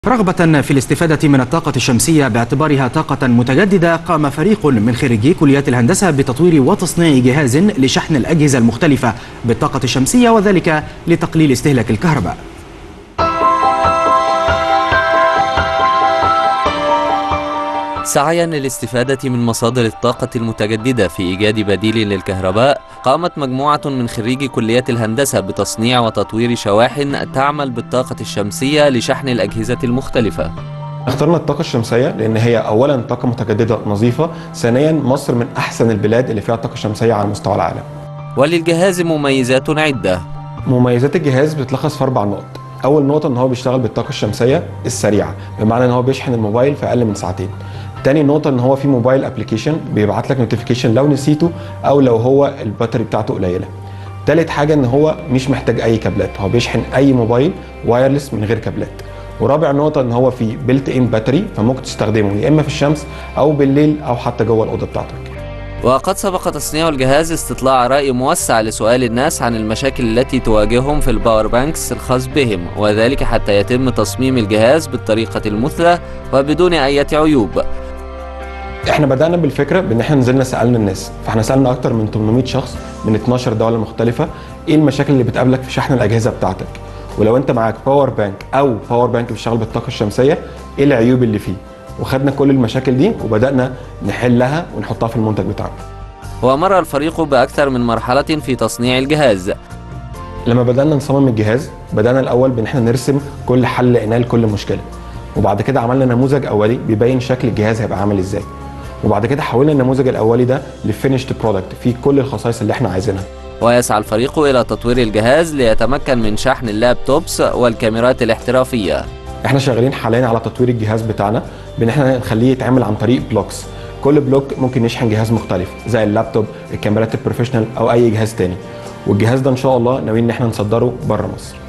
رغبة في الاستفادة من الطاقة الشمسية باعتبارها طاقة متجددة قام فريق من خريجي كليات الهندسة بتطوير وتصنيع جهاز لشحن الأجهزة المختلفة بالطاقة الشمسية وذلك لتقليل استهلاك الكهرباء سعيا للاستفادة من مصادر الطاقة المتجددة في إيجاد بديل للكهرباء قامت مجموعة من خريجي كليات الهندسة بتصنيع وتطوير شواحن تعمل بالطاقة الشمسية لشحن الأجهزة المختلفة اخترنا الطاقة الشمسية لأن هي أولا طاقة متجددة نظيفة ثانيا مصر من أحسن البلاد اللي فيها طاقة شمسية على مستوى العالم وللجهاز مميزات عدة مميزات الجهاز بتتلخص في أربع نقط أول نقطة إن هو بيشتغل بالطاقة الشمسية السريعة بمعنى إن هو بيشحن الموبايل في أقل من ساعتين تاني نقطة ان هو في موبايل ابلكيشن بيبعت لك نوتيفيكيشن لو نسيته او لو هو الباتري بتاعته قليلة. تالت حاجة ان هو مش محتاج اي كابلات هو بيشحن اي موبايل وايرلس من غير كابلات. ورابع نقطة ان هو في بيلت ان باتري فممكن تستخدمه يا اما في الشمس او بالليل او حتى جوه الاوضة بتاعتك. وقد سبق تصنيع الجهاز استطلاع رأي موسع لسؤال الناس عن المشاكل التي تواجههم في الباور بانكس الخاص بهم وذلك حتى يتم تصميم الجهاز بالطريقة المثلى وبدون أي عيوب احنا بدانا بالفكره بان احنا نزلنا سالنا الناس فاحنا سالنا اكتر من 800 شخص من 12 دوله مختلفه ايه المشاكل اللي بتقابلك في شحن الاجهزه بتاعتك ولو انت معاك باور بانك او باور بانك بيشتغل بالطاقه الشمسيه ايه العيوب اللي فيه وخدنا كل المشاكل دي وبدانا نحلها ونحطها في المنتج بتاعنا ومر الفريق باكثر من مرحله في تصنيع الجهاز لما بدانا نصمم الجهاز بدانا الاول بان احنا نرسم كل حل لقيناه لكل مشكله وبعد كده عملنا نموذج اولي بيبين شكل الجهاز هيبقى عامل ازاي وبعد كده حولنا النموذج الاولي ده لفينيشد برودكت فيه كل الخصائص اللي احنا عايزينها ويسعى الفريق الى تطوير الجهاز ليتمكن من شحن اللابتوبس والكاميرات الاحترافيه احنا شغالين حاليا على تطوير الجهاز بتاعنا بان احنا نخليه يتعمل عن طريق بلوكس كل بلوك ممكن يشحن جهاز مختلف زي اللابتوب الكاميرات البروفيشنال او اي جهاز تاني والجهاز ده ان شاء الله ناويين ان احنا نصدره بره مصر